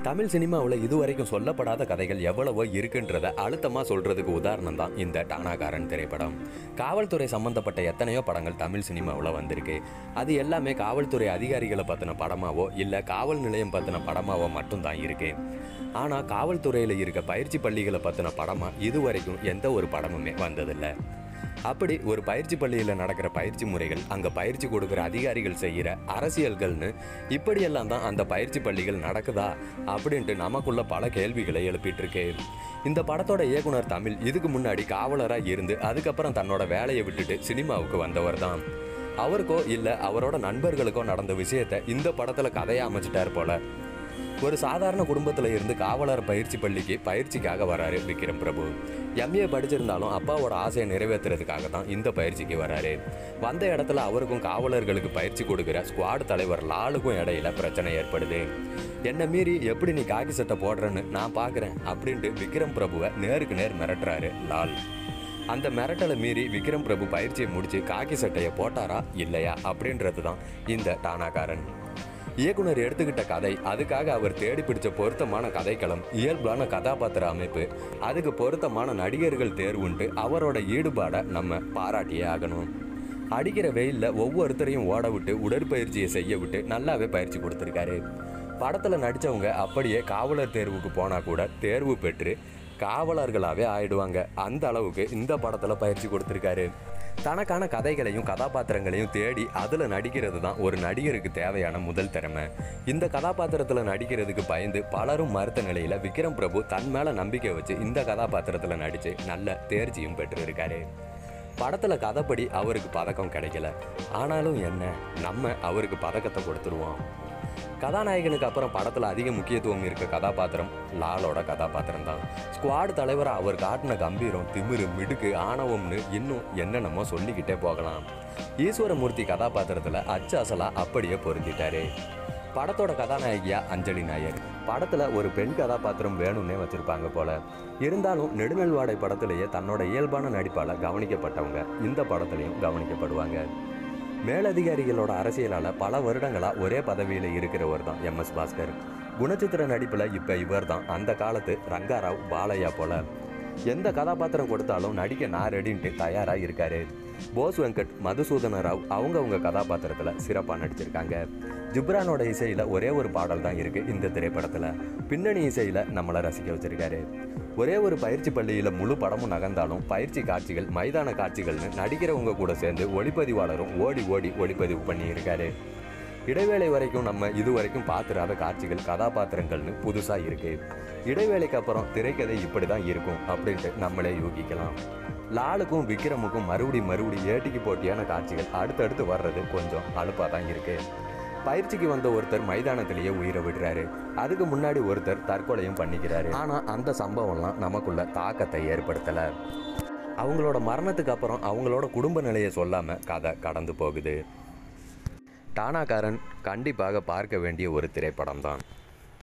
தமிழ் சினிமாவில் இதுவரைக்கும் சொல்லப்படாத கதைகள் எவ்வளவோ இருக்குன்றத அழுத்தமாக சொல்றதுக்கு உதாரணம் தான் இந்த டானாகாரன் திரைப்படம் காவல்துறை சம்பந்தப்பட்ட எத்தனையோ படங்கள் தமிழ் சினிமாவில் வந்திருக்கு அது எல்லாமே காவல்துறை அதிகாரிகளை பற்றின படமாவோ இல்லை காவல் நிலையம் பற்றின படமாவோ மட்டும்தான் இருக்கு ஆனால் காவல்துறையில் இருக்க பயிற்சி பள்ளிகளை பற்றின படமாக இதுவரைக்கும் எந்த ஒரு படமுமே வந்ததில்லை அப்படி ஒரு பயிற்சி பள்ளியில் நடக்கிற பயிற்சி முறைகள் அங்கே பயிற்சி கொடுக்குற அதிகாரிகள் செய்கிற அரசியல்கள்னு இப்படியெல்லாம் தான் அந்த பயிற்சி பள்ளிகள் நடக்குதா அப்படின்ட்டு நமக்குள்ள பல கேள்விகளை எழுப்பிட்டு இருக்கு இந்த படத்தோட இயக்குனர் தமிழ் இதுக்கு முன்னாடி காவலராக இருந்து அதுக்கப்புறம் தன்னோட வேலையை விட்டுட்டு சினிமாவுக்கு வந்தவர் தான் அவருக்கோ இல்லை அவரோட நண்பர்களுக்கோ நடந்த விஷயத்தை இந்த படத்தில் கதையை அமைச்சிட்டார் போல ஒரு சாதாரண குடும்பத்தில் இருந்து காவலர் பயிற்சி பள்ளிக்கு பயிற்சிக்காக வராரு விக்ரம் பிரபு எம்ஏ படிச்சிருந்தாலும் அப்பாவோட ஆசையை நிறைவேற்றுறதுக்காக தான் இந்த பயிற்சிக்கு வராரு வந்த இடத்துல அவருக்கும் காவலர்களுக்கு பயிற்சி கொடுக்குற ஸ்குவாட் தலைவர் லாலுக்கும் இடையில பிரச்சனை ஏற்படுது என்னை மீறி எப்படி நீ காக்கி சட்டை போடுறேன்னு நான் பார்க்குறேன் அப்படின்ட்டு விக்ரம் பிரபுவை நேருக்கு நேர் மிரட்டுறாரு லால் அந்த மிரட்டலை மீறி விக்ரம் பிரபு பயிற்சியை முடிச்சு காக்கி சட்டையை போட்டாரா இல்லையா அப்படின்றது தான் இந்த டானாகாரன் இயக்குனர் எடுத்துக்கிட்ட கதை அதுக்காக அவர் தேடி பிடிச்ச பொருத்தமான கதைக்களம் இயல்பான கதாபாத்திர அமைப்பு அதுக்கு பொருத்தமான நடிகர்கள் தேர்வுன்ட்டு அவரோட ஈடுபாடை நம்ம பாராட்டியே ஆகணும் அடிக்கிற வெயிலில் ஒவ்வொருத்தரையும் ஓட விட்டு உடற்பயிற்சியை செய்ய விட்டு நல்லாவே பயிற்சி கொடுத்துருக்காரு படத்தில் நடித்தவங்க அப்படியே காவலர் தேர்வுக்கு போனால் கூட தேர்வு பெற்று காவலர்களாகவே ஆயிடுவாங்க அந்த அளவுக்கு இந்த படத்தில் பயிற்சி கொடுத்துருக்காரு தனக்கான கதைகளையும் கதாபாத்திரங்களையும் தேடி அதில் நடிக்கிறது தான் ஒரு நடிகருக்கு தேவையான முதல் திறமை இந்த கதாபாத்திரத்தில் நடிக்கிறதுக்கு பயந்து பலரும் மறுத்த நிலையில் விக்ரம் பிரபு தன் மேலே நம்பிக்கை வச்சு இந்த கதாபாத்திரத்தில் நடித்து நல்ல தேர்ச்சியும் பெற்றிருக்காரு படத்தில் கதைப்படி அவருக்கு பதக்கம் கிடைக்கல ஆனாலும் என்ன நம்ம அவருக்கு பதக்கத்தை கொடுத்துருவோம் கதாநாயகனுக்கு அப்புறம் படத்தில் அதிக முக்கியத்துவம் இருக்க கதாபாத்திரம் லாலோட கதாபாத்திரம் தான் ஸ்குவாட் தலைவராக அவர் காட்டின கம்பீரம் திமிரு மிடுக்கு ஆணவம்னு இன்னும் என்னென்னமோ சொல்லிக்கிட்டே போகலாம் ஈஸ்வரமூர்த்தி கதாபாத்திரத்தில் அச்சு அசலா அப்படியே பொருந்திட்டாரு படத்தோட கதாநாயகியா அஞ்சலி நாயர் படத்தில் ஒரு பெண் கதாபாத்திரம் வேணும்னே வச்சிருப்பாங்க போல இருந்தாலும் நெடுநல்வாடை படத்திலேயே தன்னோட இயல்பான நடிப்பால் கவனிக்கப்பட்டவங்க இந்த படத்துலையும் கவனிக்கப்படுவாங்க மேலதிகாரிகளோட அரசியலால் பல வருடங்களாக ஒரே பதவியில் இருக்கிறவர் தான் எம் எஸ் பாஸ்கர் குணச்சித்திர நடிப்பில் இப்போ இவர் தான் அந்த காலத்து ரங்காராவ் பாலையா போல எந்த கதாபாத்திரம் கொடுத்தாலும் நடிக்க நான் ரெடின்ட்டு தயாராக இருக்காரு போஸ் வெங்கட் மதுசூதன ராவ் அவங்கவுங்க கதாபாத்திரத்தில் சிறப்பாக நடிச்சிருக்காங்க ஜிப்ரானோட இசையில் ஒரே ஒரு பாடல் தான் இருக்குது இந்த திரைப்படத்தில் பின்னணி இசையில் நம்மளை ரசிக்க வச்சிருக்காரு ஒரே ஒரு பயிற்சி பள்ளியில் முழு படமும் நகர்ந்தாலும் பயிற்சி காட்சிகள் மைதான காட்சிகள்னு நடிக்கிறவங்க கூட சேர்ந்து ஒளிப்பதிவாளரும் ஓடி ஓடி ஒளிப்பதிவு பண்ணியிருக்காரு இடைவேளை வரைக்கும் நம்ம இது வரைக்கும் பார்த்துடாத காட்சிகள் கதாபாத்திரங்கள்னு புதுசாக இருக்கு இடைவேளைக்கு அப்புறம் திரைக்கதை இப்படி தான் இருக்கும் அப்படின்ட்டு நம்மளே யூகிக்கலாம் லாலுக்கும் விக்ரமுக்கும் மறுபடி மறுபடி ஏட்டிக்கு போட்டியான காட்சிகள் அடுத்தடுத்து வர்றது கொஞ்சம் அலுப்பாக தான் இருக்கு பயிற்சிக்கு வந்த ஒருத்தர் மைதானத்திலேயே உயிரை விடுறாரு அதுக்கு முன்னாடி ஒருத்தர் தற்கொலையும் பண்ணிக்கிறாரு ஆனா அந்த சம்பவம்லாம் நமக்குள்ள தாக்கத்தை ஏற்படுத்தல அவங்களோட மரணத்துக்கு அப்புறம் அவங்களோட குடும்ப நிலையை சொல்லாம கதை கடந்து போகுது டானாகாரன் கண்டிப்பாக பார்க்க வேண்டிய ஒரு திரைப்படம் தான்